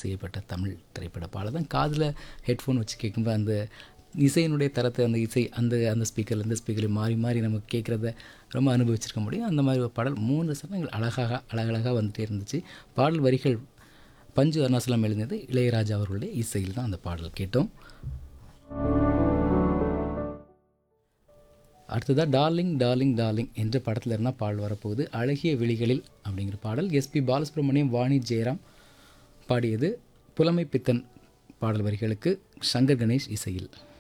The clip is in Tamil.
செய்யப்பட்ட தமிழ் திரைப்பட பாடல் தான் காதில் ஹெட்ஃபோன் வச்சு கேட்கும்போது அந்த இசையினுடைய தரத்தை அந்த இசை அந்த அந்த ஸ்பீக்கர்ல இந்த ஸ்பீக்கரில் மாறி மாறி நமக்கு கேட்குறத ரொம்ப அனுபவிச்சிருக்க முடியும் அந்த மாதிரி ஒரு பாடல் மூன்று சரணங்கள் அழகாக அழகழகாக வந்துட்டே இருந்துச்சு பாடல் வரிகள் பஞ்சு அருணாசலம் எழுதியது இளையராஜா அவர்களுடைய இசையில் தான் அந்த பாடல் கேட்டோம் அடுத்ததாக டார்லிங் டார்லிங் டார்லிங் என்ற படத்தில் இருந்தால் பாடல் வரப்போகுது அழகிய விழிகளில் அப்படிங்கிற பாடல் எஸ்பி பாலசுப்ரமணியம் வாணி ஜெயராம் பாடியது புலமை பித்தன் பாடல் வரிகளுக்கு சங்கர் கணேஷ் இசையில்